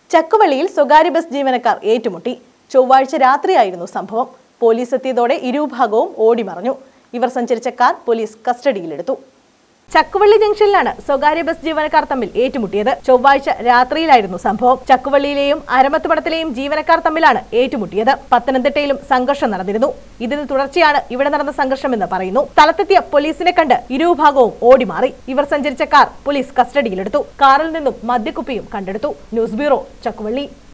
ചക്കുവള്ളിയിൽ സ്വകാര്യ ബസ് ജീവനക്കാർ ഏറ്റുമുട്ടി ചൊവ്വാഴ്ച രാത്രിയായിരുന്നു സംഭവം പോലീസ് എത്തിയതോടെ ഇരുവിഭാഗവും ഓടിമറഞ്ഞു ഇവർ സഞ്ചരിച്ച കാർ പോലീസ് കസ്റ്റഡിയിലെടുത്തു ചക്കുവള്ളി ജംഗ്ഷനിലാണ് സ്വകാര്യ ബസ് ജീവനക്കാർ തമ്മിൽ ഏറ്റുമുട്ടിയത് ചൊവ്വാഴ്ച രാത്രിയിലായിരുന്നു സംഭവം ചക്കുവള്ളിയിലെയും അരമത്തുപടത്തിലെയും ജീവനക്കാർ തമ്മിലാണ് ഏറ്റുമുട്ടിയത് പത്തനംതിട്ടയിലും സംഘർഷം നടന്നിരുന്നു ഇതിന് തുടർച്ചയാണ് ഇവിടെ നടന്ന സംഘർഷമെന്ന് പറയുന്നു സ്ഥലത്തെത്തിയ പോലീസിനെ കണ്ട് ഇരുവിഭാഗവും ഓടിമാറി ഇവർ സഞ്ചരിച്ച കാർ പോലീസ് കസ്റ്റഡിയിലെടുത്തു കാറിൽ നിന്നും മദ്യക്കുപ്പിയും കണ്ടെടുത്തു ന്യൂസ് ബ്യൂറോ ചക്കുവള്ളി